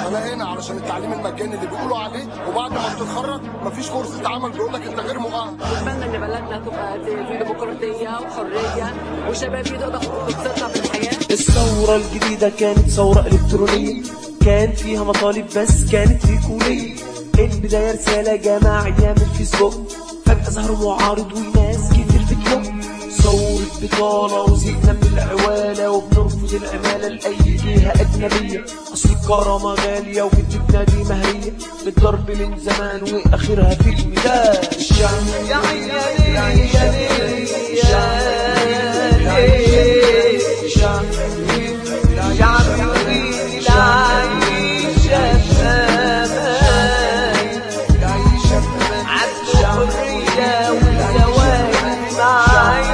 انا هنا علشان التعليم المجاني اللي بيقولوا عليه وبعد ما بتتخرج مفيش فرصه عمل بيقول لك انت غير مؤهل نتمنى ان بلدنا تبقى في ديمقراطيه وحريه وشباب يقدروا تبسطنا في الحياه الثورة الجديدة كانت ثورة إلكترونية كان فيها مطالب بس كانت ريكولية البداية رسالة جماعية من الفيسبوك فجأة ظهروا معارض وناس كتير بتلوم ثورة بطالة وزهقنا من العوالة وبنرفض العمالة لأي جهة أجنبية أصل الكرامة غالية وجدتنا دي مهرية بالضرب من زمان وآخرها في الميدان الشعب يا عيني يا عيني يا ليل الشعب الشعب يريد العيش أمان عدل حرية وزواج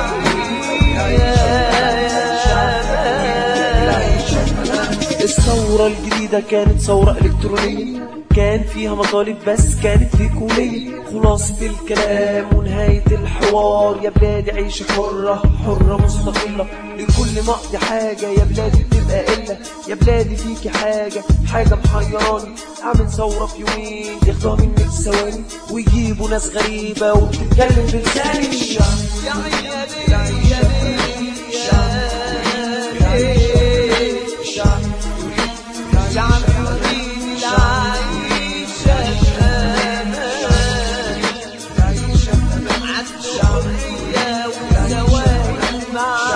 معايا الثورة الجديدة كانت ثورة إلكترونية كان فيها مطالب بس كانت ريكولية خلاصة الكلام ونهاية الحوار يا بلادي عيش حرة حرة مستقلة لكل مقضي حاجة يا بلادي بتبقى إلا يا بلادي فيكي حاجة حاجة محيراني أعمل ثورة في يومين ياخدوها منك ثواني ويجيبوا ناس غريبة وبتتكلم بلساني يا عيني يا ليل يا ليل يا ليل الشعب الشعب يريد العيش أمان عدل حرية وزواج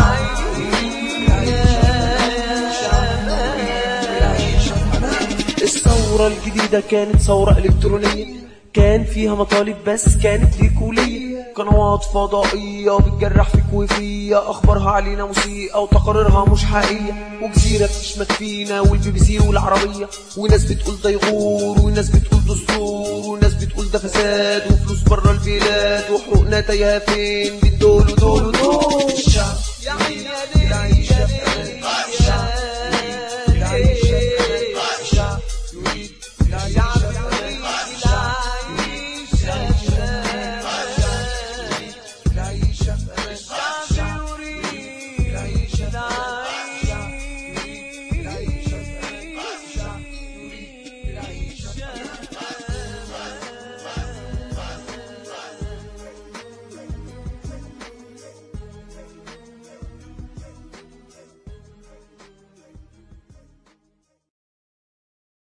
معايا الثورة الجديدة كانت ثورة إلكترونية كان فيها مطالب بس كانت ريكولية قنوات فضائية بتجرح فيك وفيا أخبارها علينا مسيئة وتقاريرها مش حقيقية وجزيرة بتشمت فينا والبي بي سي والعربية وناس بتقول ده يغور وناس بتقول دستور وناس بتقول ده فساد وفلوس بره البلاد وحقوقنا تايهة فين بين دول ودول ودول الشعب يا عيني يا ليل